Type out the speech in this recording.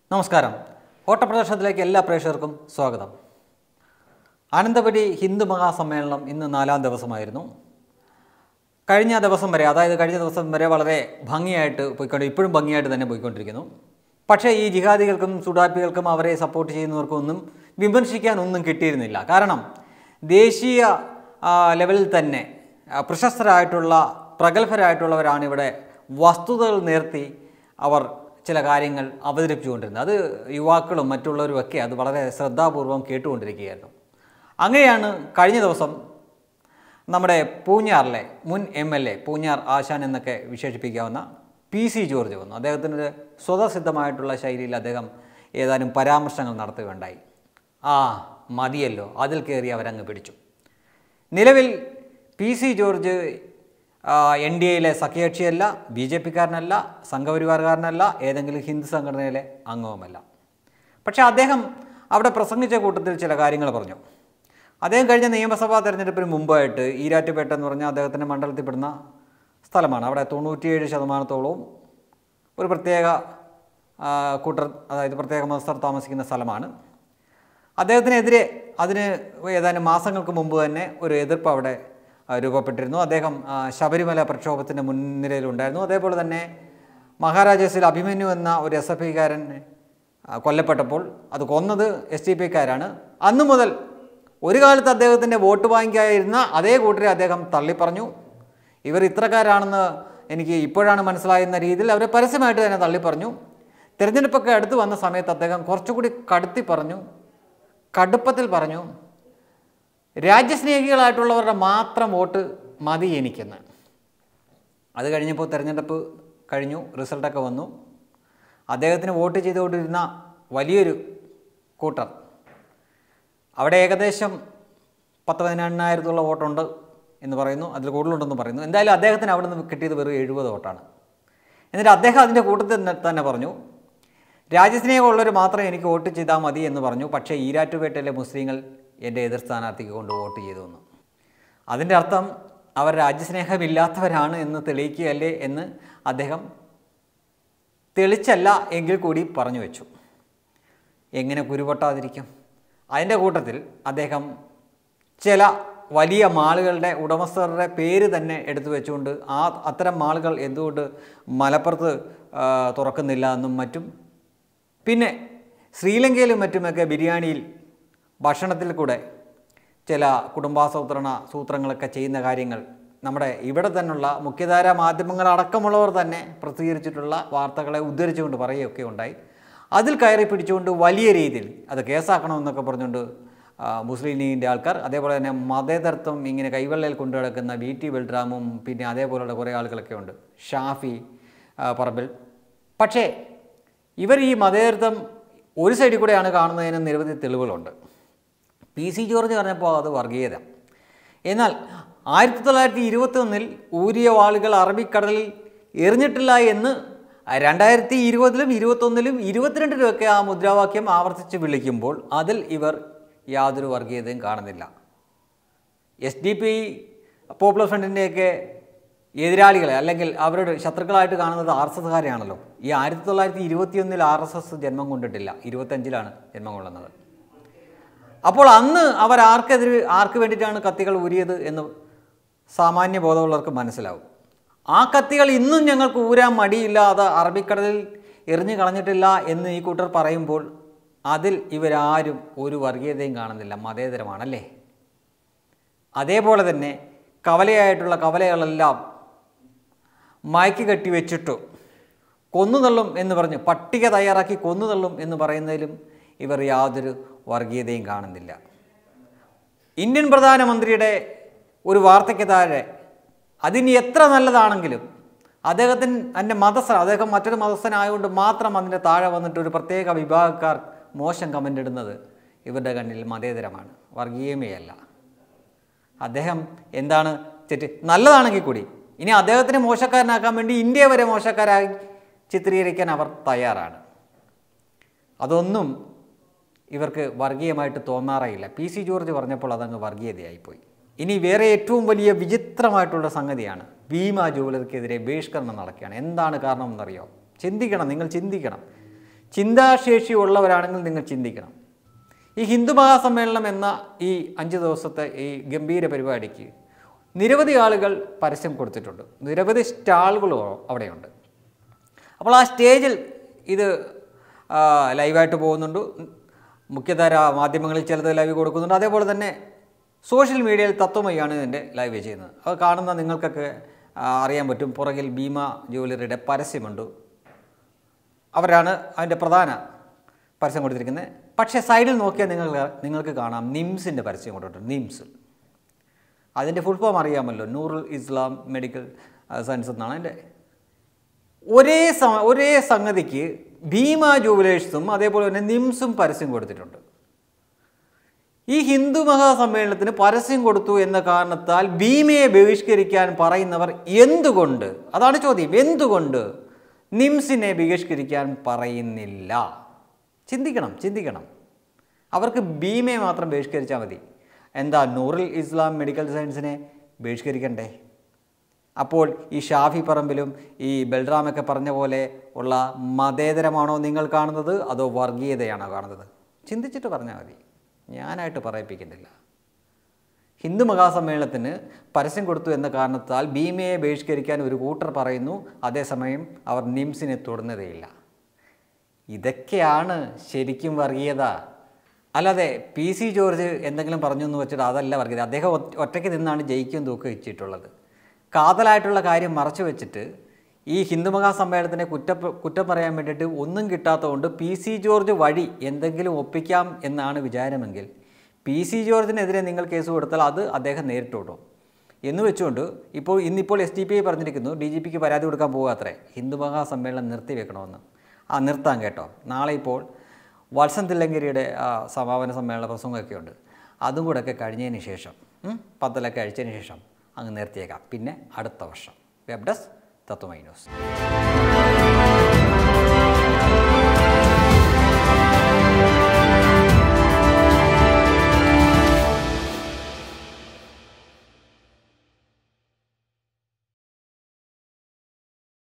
നമസ്കാരം ഓട്ടപ്രദർശനത്തിലേക്ക് എല്ലാ പ്രേക്ഷകർക്കും സ്വാഗതം അനന്തപുരി ഹിന്ദു മഹാസമ്മേളനം ഇന്ന് നാലാം ദിവസമായിരുന്നു കഴിഞ്ഞ ദിവസം വരെ അതായത് കഴിഞ്ഞ ദിവസം വരെ വളരെ ഭംഗിയായിട്ട് പോയിക്കൊണ്ട് ഇപ്പോഴും ഭംഗിയായിട്ട് തന്നെ പോയിക്കൊണ്ടിരിക്കുന്നു പക്ഷേ ഈ ജിഹാദികൾക്കും സുഡാപ്പികൾക്കും അവരെ സപ്പോർട്ട് ചെയ്യുന്നവർക്കും ഒന്നും വിമർശിക്കാനൊന്നും കിട്ടിയിരുന്നില്ല കാരണം ദേശീയ ആ, ലെവലിൽ തന്നെ ആ, പ്രശസ്തരായിട്ടുള്ള പ്രഗത്ഭരായിട്ടുള്ളവരാണ് ഇവിടെ വസ്തുതകൾ നേർത്തി അവർ ചില കാര്യങ്ങൾ അവതരിപ്പിച്ചുകൊണ്ടിരുന്നത് അത് യുവാക്കളും മറ്റുള്ളവരുമൊക്കെ അത് വളരെ ശ്രദ്ധാപൂർവം കേട്ടുകൊണ്ടിരിക്കുകയായിരുന്നു അങ്ങനെയാണ് കഴിഞ്ഞ ദിവസം നമ്മുടെ പൂഞ്ഞാറിലെ മുൻ എം എൽ എ പൂഞ്ഞാർ ആശാൻ എന്നൊക്കെ വിശേഷിപ്പിക്കാവുന്ന പി സി ജോർജ് വന്നു അദ്ദേഹത്തിൻ്റെ സ്വതസിദ്ധമായിട്ടുള്ള ശൈലിയിൽ അദ്ദേഹം ഏതാനും പരാമർശങ്ങൾ നടത്തുകയുണ്ടായി ആ മതിയല്ലോ അതിൽ കയറി അവരങ്ങ് പിടിച്ചു നിലവിൽ P C George N D എയിലെ സഖ്യകക്ഷിയല്ല ബി ജെ പിക്കാരനല്ല സംഘപരിവാരക്കാരനല്ല ഏതെങ്കിലും ഹിന്ദു സംഘടനയിലെ അംഗവുമല്ല പക്ഷേ അദ്ദേഹം അവിടെ പ്രസംഗിച്ച കൂട്ടത്തിൽ ചില കാര്യങ്ങൾ പറഞ്ഞു അദ്ദേഹം കഴിഞ്ഞ നിയമസഭാ തെരഞ്ഞെടുപ്പിന് മുമ്പായിട്ട് ഈരാറ്റുപേട്ട എന്ന് പറഞ്ഞാൽ അദ്ദേഹത്തിൻ്റെ മണ്ഡലത്തിൽപ്പെടുന്ന സ്ഥലമാണ് അവിടെ തൊണ്ണൂറ്റിയേഴ് ശതമാനത്തോളവും ഒരു പ്രത്യേക ആ, കൂട്ടർ അതായത് പ്രത്യേക മതസ്ഥർ താമസിക്കുന്ന സ്ഥലമാണ് അദ്ദേഹത്തിനെതിരെ അതിന് ഏതാനും മാസങ്ങൾക്ക് മുമ്പ് തന്നെ ഒരു എതിർപ്പ് അവിടെ ആ, രൂപപ്പെട്ടിരുന്നു അദ്ദേഹം ആ, ശബരിമല പ്രക്ഷോഭത്തിൻ്റെ മുൻനിരയിലുണ്ടായിരുന്നു അതേപോലെ തന്നെ മഹാരാജാസിൽ അഭിമന്യു എന്ന ഒരു എസ് എഫ് ഐക്കാരൻ കൊല്ലപ്പെട്ടപ്പോൾ അത് കൊന്നത് എസ് ഡി പിക്കാരാണ് അന്നു മുതൽ ഒരു കാലത്ത് അദ്ദേഹത്തിൻ്റെ വോട്ട് ബാങ്കായിരുന്ന അതേ കൂട്ടരെ അദ്ദേഹം തള്ളിപ്പറഞ്ഞു ഇവർ ഇത്രക്കാരാണെന്ന് എനിക്ക് ഇപ്പോഴാണ് മനസ്സിലായെന്ന രീതിയിൽ അവരെ പരസ്യമായിട്ട് തന്നെ തള്ളിപ്പറഞ്ഞു തിരഞ്ഞെടുപ്പൊക്കെ അടുത്ത് വന്ന സമയത്ത് അദ്ദേഹം കുറച്ചുകൂടി കടുത്തി പറഞ്ഞു കടുപ്പത്തിൽ പറഞ്ഞു രാജ്യസ്നേഹികളായിട്ടുള്ളവരുടെ മാത്രം വോട്ട് മതി എനിക്കെന്ന് അത് കഴിഞ്ഞപ്പോൾ തിരഞ്ഞെടുപ്പ് കഴിഞ്ഞു റിസൾട്ടൊക്കെ വന്നു അദ്ദേഹത്തിന് വോട്ട് ചെയ്തുകൊണ്ടിരുന്ന വലിയൊരു കൂട്ടർ അവിടെ ഏകദേശം പത്ത് പതിനെണ്ണായിരത്തോളം വോട്ടുണ്ട് എന്ന് പറയുന്നു അതിൽ കൂടുതലുണ്ടെന്ന് പറയുന്നു എന്തായാലും അദ്ദേഹത്തിന് അവിടെ നിന്ന് കിട്ടിയത് വെറും എഴുപത് വോട്ടാണ് എന്നിട്ട് അദ്ദേഹം അതിൻ്റെ കൂട്ടത്തിൽ തന്നെ- തന്നെ പറഞ്ഞു രാജ്യസ്നേഹമുള്ളവർ മാത്രം എനിക്ക് വോട്ട് ചെയ്താൽ മതി എന്ന് പറഞ്ഞു പക്ഷേ ഈരാറ്റുപേട്ടയിലെ മുസ്ലിങ്ങൾ എൻ്റെ എതിർ സ്ഥാനാർത്ഥിക്ക് കൊണ്ട് വോട്ട് ചെയ്തു എന്ന് അതിൻ്റെ അർത്ഥം അവർ രാജ്യസ്നേഹമില്ലാത്തവരാണ് എന്ന് തെളിയിക്കുകയല്ലേ എന്ന് അദ്ദേഹം തെളിച്ചല്ല എങ്കിൽ കൂടി പറഞ്ഞു വെച്ചു എങ്ങനെ കുരുപൊട്ടാതിരിക്കും അതിൻ്റെ കൂട്ടത്തിൽ അദ്ദേഹം ചില വലിയ മാളുകളുടെ ഉടമസ്ഥരുടെ പേര് തന്നെ എടുത്തു വെച്ചുകൊണ്ട് ആ അത്തരം മാളുകൾ എന്തുകൊണ്ട് മലപ്പുറത്ത് ആ, തുറക്കുന്നില്ല എന്നും മറ്റും പിന്നെ ശ്രീലങ്കയിലും മറ്റുമൊക്കെ ബിരിയാണിയിൽ ഭക്ഷണത്തിൽ കൂടെ ചില കുടുംബാസൂത്രണ സൂത്രങ്ങളൊക്കെ ചെയ്യുന്ന കാര്യങ്ങൾ നമ്മുടെ ഇവിടെ തന്നെയുള്ള മുഖ്യധാര മാധ്യമങ്ങളടക്കമുള്ളവർ തന്നെ പ്രസിദ്ധീകരിച്ചിട്ടുള്ള വാർത്തകളെ ഉദ്ധരിച്ചുകൊണ്ട് പറയുകയൊക്കെ ഉണ്ടായി അതിൽ കയറി പിടിച്ചുകൊണ്ട് വലിയ രീതിയിൽ അത് കേസാക്കണമെന്നൊക്കെ പറഞ്ഞുകൊണ്ട് ആ, മുസ്ലിം ലീഗിൻ്റെ ആൾക്കാർ അതേപോലെ തന്നെ മതേതരത്വം ഇങ്ങനെ കൈവെള്ളയിൽ കൊണ്ടു നടക്കുന്ന വി ടി ബൽറാമും പിന്നെ അതേപോലെയുള്ള കുറേ ആളുകളൊക്കെ ഉണ്ട് ഷാഫി ആ, പറമ്പിൽ പക്ഷേ ഇവർ ഈ മതേതരത്വം ഒരു സൈഡിൽ കൂടെയാണ് കാണുന്നതിന് നിരവധി തെളിവുകളുണ്ട് പി സി ജോർജ് പറഞ്ഞപ്പോൾ അത് വർഗീയത എന്നാൽ ആയിരത്തി തൊള്ളായിരത്തി ഇരുപത്തി ഒന്നിൽ ഊരിയ വാളുകൾ അറബിക്കടലിൽ എറിഞ്ഞിട്ടില്ല എന്ന് രണ്ടായിരത്തി ഇരുപതിലും ഇരുപത്തൊന്നിലും ഇരുപത്തിരണ്ടിലുമൊക്കെ ആ മുദ്രാവാക്യം ആവർത്തിച്ച് വിളിക്കുമ്പോൾ അതിൽ ഇവർ യാതൊരു വർഗീയതയും കാണുന്നില്ല എസ് ഡി പി പോപ്പുലർ ഫ്രണ്ടിൻ്റെയൊക്കെ എതിരാളികളെ അല്ലെങ്കിൽ അവരുടെ ശത്രുക്കളായിട്ട് കാണുന്നത് ആർ എസ് എസ്കാരെയാണല്ലോ ഈ ആയിരത്തി തൊള്ളായിരത്തി ഇരുപത്തിയൊന്നിൽ ആർ എസ് എസ് ജന്മം കൊണ്ടിട്ടില്ല ഇരുപത്തഞ്ചിലാണ് ജന്മം കൊള്ളുന്നത് അപ്പോൾ അന്ന് അവർ ആർക്കെതിരെ ആർക്ക് വേണ്ടിയിട്ടാണ് കത്തികൾ ഊരിയത് എന്ന് സാമാന്യ ബോധമുള്ളവർക്ക് മനസ്സിലാവും ആ കത്തികൾ ഇന്നും ഞങ്ങൾക്ക് ഊരാൻ മടിയില്ലാതെ അറബിക്കടലിൽ എറിഞ്ഞു കളഞ്ഞിട്ടില്ല എന്ന് ഈ കൂട്ടർ പറയുമ്പോൾ അതിൽ ഇവരാരും ഒരു വർഗീയതയും കാണുന്നില്ല മതേതരമാണല്ലേ അതേപോലെ തന്നെ കവലയായിട്ടുള്ള കവലകളെല്ലാം മയക്ക് കെട്ടി വെച്ചിട്ടു കൊന്നുതള്ളും എന്ന് പറഞ്ഞ് പട്ടിക തയ്യാറാക്കി കൊന്നുതള്ളും എന്ന് പറയുന്നതിലും ഇവർ യാതൊരു വർഗീയതയും കാണുന്നില്ല ഇന്ത്യൻ പ്രധാനമന്ത്രിയുടെ ഒരു വാർത്തയ്ക്ക് താഴെ അതിന് എത്ര നല്ലതാണെങ്കിലും അദ്ദേഹത്തിന് എൻ്റെ മതസ്ഥ അദ്ദേഹം മറ്റൊരു മതസ്ഥനായതുകൊണ്ട് മാത്രം അതിൻ്റെ താഴെ വന്നിട്ട് ഒരു പ്രത്യേക വിഭാഗക്കാർ മോശം കമൻ്റ് ഇടുന്നത് ഇവരുടെ കണ്ണിൽ മതേതരമാണ് വർഗീയമേ അല്ല അദ്ദേഹം എന്താണ് തെറ്റ് നല്ലതാണെങ്കിൽ കൂടി ഇനി അദ്ദേഹത്തിനെ മോശക്കാരനാക്കാൻ വേണ്ടി ഇന്ത്യ വരെ മോശക്കാരായി ചിത്രീകരിക്കാൻ അവർ തയ്യാറാണ് അതൊന്നും ഇവർക്ക് വർഗീയമായിട്ട് തോന്നാറേയില്ല പി സി ജോർജ് പറഞ്ഞപ്പോൾ അതങ്ങ് വർഗീയതയായിപ്പോയി ഇനി വേറെ ഏറ്റവും വലിയ വിചിത്രമായിട്ടുള്ള സംഗതിയാണ് ഭീമ ജുവലറിക്കെതിരെ ബഹിഷ്കരണം നടക്കുകയാണ് എന്താണ് കാരണം എന്നറിയോ ചിന്തിക്കണം നിങ്ങൾ ചിന്തിക്കണം ചിന്താശേഷി ഉള്ളവരാണെങ്കിൽ നിങ്ങൾ ചിന്തിക്കണം ഈ ഹിന്ദു മഹാസമ്മേളനം എന്ന ഈ അഞ്ച് ദിവസത്തെ ഈ ഗംഭീര പരിപാടിക്ക് നിരവധി ആളുകൾ പരസ്യം കൊടുത്തിട്ടുണ്ട് നിരവധി സ്റ്റാളുകളും അവിടെയുണ്ട് അപ്പോൾ ആ സ്റ്റേജിൽ ഇത് ആ, ലൈവായിട്ട് പോകുന്നുണ്ട് മുഖ്യധാര മാധ്യമങ്ങളിൽ ചിലത് ലൈവ് കൊടുക്കുന്നുണ്ട് അതേപോലെ തന്നെ സോഷ്യൽ മീഡിയയിൽ തത്വമയാണ് ഇതിൻ്റെ ലൈവ് ചെയ്യുന്നത് അത് കാണുന്ന നിങ്ങൾക്കൊക്കെ ആ, അറിയാൻ പറ്റും പുറകിൽ ഭീമ ജ്വല്ലറിയുടെ പരസ്യമുണ്ട് അവരാണ് അതിൻ്റെ പ്രധാന പരസ്യം കൊടുത്തിരിക്കുന്നത് പക്ഷേ സൈഡിൽ നോക്കിയാൽ നിങ്ങൾ നിങ്ങൾക്ക് കാണാം നിംസിൻ്റെ പരസ്യം കൊടുത്തിട്ടുണ്ട് നിംസ് അതിൻ്റെ ഫുൾ ഫോം അറിയാമല്ലോ നൂറുൽ ഇസ്ലാം മെഡിക്കൽ ആ, സയൻസ് എന്നാണ് അതിൻ്റെ ഒരേ സ ഒരേ സംഗതിക്ക് ഭീമ ജുവലേഴ്സും അതേപോലെ തന്നെ നിംസും പരസ്യം കൊടുത്തിട്ടുണ്ട് ഈ ഹിന്ദു മഹാസമ്മേളനത്തിന് പരസ്യം കൊടുത്തു എന്ന കാരണത്താൽ ഭീമയെ ബഹിഷ്കരിക്കാൻ പറയുന്നവർ എന്തുകൊണ്ട് അതാണ് ചോദ്യം എന്തുകൊണ്ട് നിംസിനെ ബഹിഷ്കരിക്കാൻ പറയുന്നില്ല ചിന്തിക്കണം ചിന്തിക്കണം അവർക്ക് ഭീമയെ മാത്രം ബഹിഷ്കരിച്ചാൽ മതി എന്താ നൂറിൽ ഇസ്ലാം മെഡിക്കൽ സയൻസിനെ ബഹിഷ്കരിക്കണ്ടേ അപ്പോൾ ഈ ഷാഫി പറമ്പിലും ഈ ബൽറാമൊക്കെ പറഞ്ഞ പോലെ ഉള്ള മതേതരമാണോ നിങ്ങൾ കാണുന്നത് അതോ വർഗീയതയാണോ കാണുന്നത് ചിന്തിച്ചിട്ട് പറഞ്ഞാൽ മതി ഞാനായിട്ട് പറയിപ്പിക്കുന്നില്ല ഹിന്ദു മഹാസമ്മേളനത്തിന് പരസ്യം കൊടുത്തു എന്ന കാരണത്താൽ ഭീമയെ ബഹിഷ്കരിക്കാൻ ഒരു കൂട്ടർ പറയുന്നു അതേസമയം അവർ നിംസിനെ തൊടുന്നതേയില്ല ഇതൊക്കെയാണ് ശരിക്കും വർഗീയത അല്ലാതെ പി സി ജോർജ് എന്തെങ്കിലും പറഞ്ഞു എന്ന് വെച്ചിട്ട് അതല്ല വർഗീയത അദ്ദേഹം ഒറ്റ- ഒറ്റയ്ക്ക് നിന്നാണ് ജയിക്കും തൂക്കം വെച്ചിട്ടുള്ളത് കാതലായിട്ടുള്ള കാര്യം മറച്ചു വെച്ചിട്ട് ഈ ഹിന്ദു മഹാസമ്മേളനത്തിനെ കുറ്റ കുറ്റം പറയാൻ വേണ്ടിയിട്ട് ഒന്നും കിട്ടാത്തതുകൊണ്ട് പി സി ജോർജ് വഴി എന്തെങ്കിലും ഒപ്പിക്കാം എന്നാണ് വിചാരമെങ്കിൽ പി സി ജോർജിനെതിരെ നിങ്ങൾ കേസ് കൊടുത്താൽ അത് അദ്ദേഹം നേരിട്ട് വിടും എന്ന് വെച്ചുകൊണ്ട് ഇപ്പോൾ ഇന്നിപ്പോൾ എസ് ഡി പി ഐ പറഞ്ഞിരിക്കുന്നു ഡി ജി പിക്ക് പരാതി കൊടുക്കാൻ പോകാത്രേ ഹിന്ദു മഹാസമ്മേളനം നിർത്തിവെക്കണമെന്ന് ആ നിർത്താൻ കേട്ടോ നാളെ ഇപ്പോൾ വത്സൻ തില്ലങ്കരിയുടെ ആ സമാപന സമ്മേളന പ്രസംഗമൊക്കെ ഉണ്ട് അതും കൂടെ ഒക്കെ കഴിഞ്ഞതിന് ശേഷം ഉം, പത്തലൊക്കെ അഴിച്ചതിന് ശേഷം അങ്ങ് നിർത്തിയേക്കാം പിന്നെ അടുത്ത വർഷം വെബ് ഡെസ്ക് തത്വമൈ ന്യൂസ്